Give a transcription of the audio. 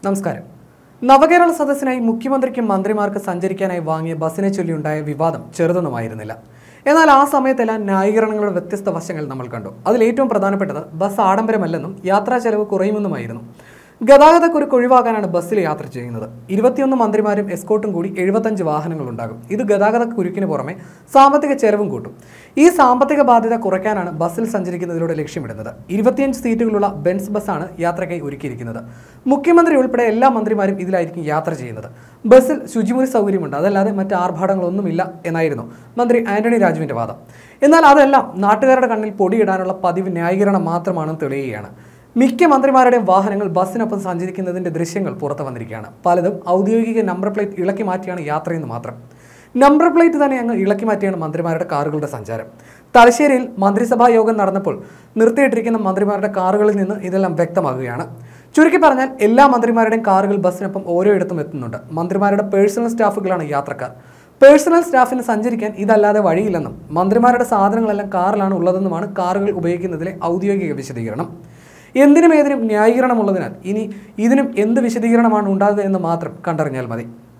നമസ്കാരം നവകേരള സദസ്സിനായി മുഖ്യമന്ത്രിക്കും മന്ത്രിമാർക്ക് സഞ്ചരിക്കാനായി വാങ്ങിയ ബസ്സിനെ ചൊല്ലിയുണ്ടായ വിവാദം ചെറുതൊന്നുമായിരുന്നില്ല എന്നാൽ ആ സമയത്തെല്ലാം ന്യായീകരണങ്ങളുടെ വ്യത്യസ്ത വശങ്ങൾ നമ്മൾ കണ്ടു അതിൽ ഏറ്റവും പ്രധാനപ്പെട്ടത് ബസ് ആഡംബരമല്ലെന്നും യാത്രാ ചെലവ് കുറയുമെന്നുമായിരുന്നു ഗതാഗതക്കുരുക്ക് ഒഴിവാക്കാനാണ് ബസ്സിൽ യാത്ര ചെയ്യുന്നത് ഇരുപത്തിയൊന്ന് മന്ത്രിമാരും എസ്കോട്ടും കൂടി എഴുപത്തഞ്ച് വാഹനങ്ങളുണ്ടാകും ഇത് ഗതാഗത കുരുക്കിന് പുറമെ സാമ്പത്തിക ചെലവും കൂട്ടും ഈ സാമ്പത്തിക ബാധ്യത കുറയ്ക്കാനാണ് ബസ്സിൽ സഞ്ചരിക്കുന്നതിലൂടെ ലക്ഷ്യമിടുന്നത് ഇരുപത്തിയഞ്ച് സീറ്റുകളുള്ള ബെൻസ് ബസ്സാണ് യാത്രയ്ക്കായി ഒരുക്കിയിരിക്കുന്നത് മുഖ്യമന്ത്രി ഉൾപ്പെടെ എല്ലാ മന്ത്രിമാരും ഇതിലായിരിക്കും യാത്ര ചെയ്യുന്നത് ബസ്സിൽ ശുചിമുറി സൗകര്യമുണ്ട് അതല്ലാതെ മറ്റ് ആർഭാടങ്ങളൊന്നുമില്ല എന്നായിരുന്നു മന്ത്രി ആന്റണി രാജുവിന്റെ വാദം എന്നാൽ അതെല്ലാം നാട്ടുകാരുടെ കണ്ണിൽ പൊടിയിടാനുള്ള പതിവ് ന്യായീകരണം മാത്രമാണെന്ന് തെളിയുകയാണ് മിക്ക മന്ത്രിമാരുടെയും വാഹനങ്ങൾ ബസ്സിനൊപ്പം സഞ്ചരിക്കുന്നതിന്റെ ദൃശ്യങ്ങൾ പുറത്തു വന്നിരിക്കുകയാണ് പലതും ഔദ്യോഗിക നമ്പർ പ്ലേറ്റ് ഇളക്കി മാറ്റിയാണ് യാത്രയെന്ന് മാത്രം നമ്പർ പ്ലേറ്റ് തന്നെ അങ്ങ് ഇളക്കി മാറ്റിയാണ് മന്ത്രിമാരുടെ കാറുകളുടെ സഞ്ചാരം തലശ്ശേരിയിൽ മന്ത്രിസഭാ യോഗം നടന്നപ്പോൾ നിർത്തിയിട്ടിരിക്കുന്ന മന്ത്രിമാരുടെ കാറുകളിൽ നിന്ന് ഇതെല്ലാം വ്യക്തമാകുകയാണ് ചുരുക്കി പറഞ്ഞാൽ എല്ലാ മന്ത്രിമാരുടെയും കാറുകൾ ബസ്സിനൊപ്പം ഓരോയിടത്തും എത്തുന്നുണ്ട് മന്ത്രിമാരുടെ പേഴ്സണൽ സ്റ്റാഫുകളാണ് യാത്രക്കാർ പേഴ്സണൽ സ്റ്റാഫിന് സഞ്ചരിക്കാൻ ഇതല്ലാതെ വഴിയില്ലെന്നും മന്ത്രിമാരുടെ സാധനങ്ങളെല്ലാം കാറിലാണ് ഉള്ളതെന്നുമാണ് കാറുകൾ ഉപയോഗിക്കുന്നതിലെ ഔദ്യോഗിക വിശദീകരണം എന്തിനും ഏതിനും ന്യായീകരണമുള്ളതിനാൽ ഇനി ഇതിനും എന്ത് വിശദീകരണമാണ് ഉണ്ടാകുക എന്ന് മാത്രം കണ്ടറിഞ്ഞാൽ മതി